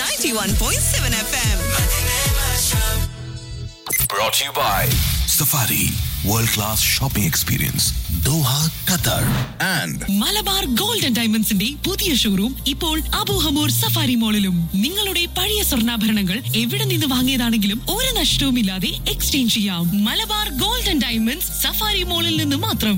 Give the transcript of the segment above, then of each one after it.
91.7 FM. Brought to you by Safari World Class Shopping Experience Doha, Qatar and Malabar gold and ഡയമണ്ട്സിന്റെ പുതിയ showroom ഇപ്പോൾ Abu Hamour safari മോളിലും നിങ്ങളുടെ പഴയ സ്വർണ്ണാഭരണങ്ങൾ എവിടെ നിന്ന് വാങ്ങിയതാണെങ്കിലും ഒരു നഷ്ടവുമില്ലാതെ എക്സ്ചേഞ്ച് ചെയ്യാം Malabar gold and diamonds Safari മോളിൽ നിന്ന് മാത്രം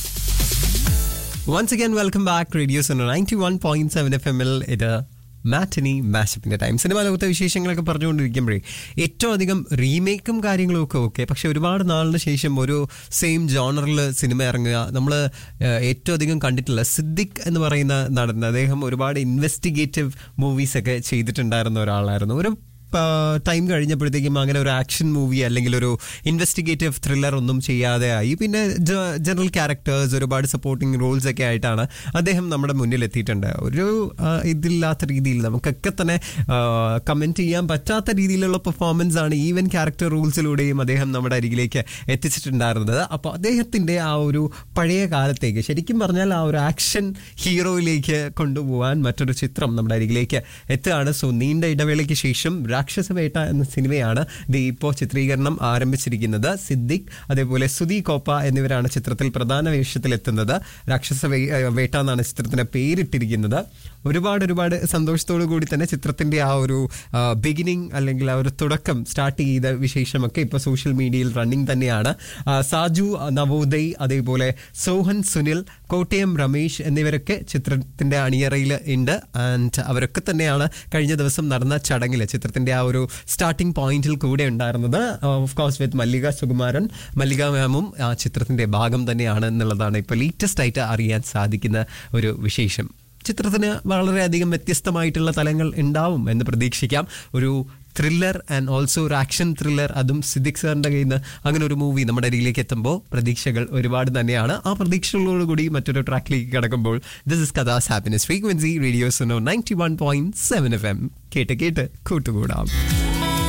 once again welcome back radio Sono ninety one point seven F എമ്മിൽ ഇത് മാറ്റനി മാഷപ്പിന്റെ ടൈം സിനിമ ലോകത്തെ വിശേഷങ്ങളൊക്കെ പറഞ്ഞുകൊണ്ടിരിക്കുമ്പോഴേ ഏറ്റവും അധികം റീമേക്കും കാര്യങ്ങളും ഒക്കെ ഓക്കെ പക്ഷെ ഒരുപാട് നാളിന് ശേഷം ഒരു സെയിം ജോണറിൽ സിനിമ ഇറങ്ങുക നമ്മൾ ഏറ്റവും അധികം കണ്ടിട്ടുള്ള സിദ്ദിഖ് എന്ന് പറയുന്ന നടൻ അദ്ദേഹം ഒരുപാട് ഇൻവെസ്റ്റിഗേറ്റീവ് മൂവീസ് ഒക്കെ ചെയ്തിട്ടുണ്ടായിരുന്ന ഒരാളായിരുന്നു ഒരു ടൈം കഴിഞ്ഞപ്പോഴത്തേക്കും അങ്ങനെ ഒരു ആക്ഷൻ മൂവി അല്ലെങ്കിൽ ഒരു ഇൻവെസ്റ്റിഗേറ്റീവ് ത്രില്ലർ ഒന്നും ചെയ്യാതെ ആയി പിന്നെ ജനറൽ ക്യാരക്ടേഴ്സ് ഒരുപാട് സപ്പോർട്ടിങ് റോൾസ് ഒക്കെ ആയിട്ടാണ് അദ്ദേഹം നമ്മുടെ മുന്നിൽ എത്തിയിട്ടുണ്ട് ഒരു ആ, ഇതില്ലാത്ത രീതിയിൽ നമുക്കൊക്കെ തന്നെ കമന്റ് ചെയ്യാൻ പറ്റാത്ത രീതിയിലുള്ള പെർഫോമൻസ് ആണ് ഈവൻ ക്യാരക്ടർ റൂൾസിലൂടെയും അദ്ദേഹം നമ്മുടെ അരികിലേക്ക് എത്തിച്ചിട്ടുണ്ടായിരുന്നത് അപ്പോൾ അദ്ദേഹത്തിന്റെ ആ ഒരു പഴയ കാലത്തേക്ക് ശരിക്കും പറഞ്ഞാൽ ആ ഒരു ആക്ഷൻ ഹീറോയിലേക്ക് കൊണ്ടുപോകാൻ മറ്റൊരു ചിത്രം നമ്മുടെ അരികിലേക്ക് എത്തുകയാണ് സോ നീണ്ട ഇടവേളയ്ക്ക് ശേഷം രാക്ഷസവേട്ട എന്ന സിനിമയാണ് ഇത് ഇപ്പോൾ ചിത്രീകരണം ആരംഭിച്ചിരിക്കുന്നത് സിദ്ദിഖ് അതേപോലെ സുധി കോപ്പ എന്നിവരാണ് ചിത്രത്തിൽ പ്രധാന വേഷത്തിലെത്തുന്നത് രാക്ഷസ വേ- ഏഹ് വേട്ട എന്നാണ് ചിത്രത്തിന് പേരിട്ടിരിക്കുന്നത് ഒരുപാട് ഒരുപാട് സന്തോഷത്തോടു കൂടി തന്നെ ചിത്രത്തിന്റെ ആ ഒരു ബിഗിനിങ് അല്ലെങ്കിൽ ആ ഒരു തുടക്കം സ്റ്റാർട്ട് ചെയ്ത വിശേഷമൊക്കെ ഇപ്പോൾ സോഷ്യൽ മീഡിയയിൽ റണ്ണിങ് തന്നെയാണ് ആ, സാജു നവോദയ് അതേപോലെ സോഹൻ സുനിൽ കോട്ടയം രമേശ് എന്നിവരൊക്കെ ചിത്രത്തിന്റെ അണിയറയിൽ ഉണ്ട് ആൻഡ് അവരൊക്കെ തന്നെയാണ് കഴിഞ്ഞ ദിവസം നടന്ന ചടങ്ങിൽ ചിത്രത്തിന്റെ ആ ഒരു സ്റ്റാർട്ടിംഗ് പോയിന്റിൽ കൂടെ ഉണ്ടായിരുന്നത് of course with Mallika Sukumaran Mallika മാമും ആ ചിത്രത്തിന്റെ ഭാഗം തന്നെയാണ് എന്നുള്ളതാണ് ഇപ്പോൾ ലേറ്റസ്റ്റ് ആയിട്ട് അറിയാൻ സാധിക്കുന്ന ഒരു വിശേഷം ചിത്രത്തിന് വളരെയധികം വ്യത്യസ്തമായിട്ടുള്ള തലങ്ങൾ ഉണ്ടാവും എന്ന് പ്രതീക്ഷിക്കാം ഒരു ത്രില്ലർ ആൻഡ് ഓൾസോ ഒരു ആക്ഷൻ ത്രില്ലർ അതും സിദ്ദിഖ് സാറിന്റെ കയ്യിൽ നിന്ന് അങ്ങനെ ഒരു മൂവി നമ്മുടെ ഇടയിലേക്ക് എത്തുമ്പോൾ പ്രതീക്ഷകൾ ഒരുപാട് തന്നെയാണ് ആ പ്രതീക്ഷകളോടുകൂടി മറ്റൊരു ട്രാക്കിലേക്ക് കിടക്കുമ്പോൾ this is Katha's happiness frequency radio's ninety one point seven F M കേട്ട് കേട്ട് കൂട്ടുകൂടാം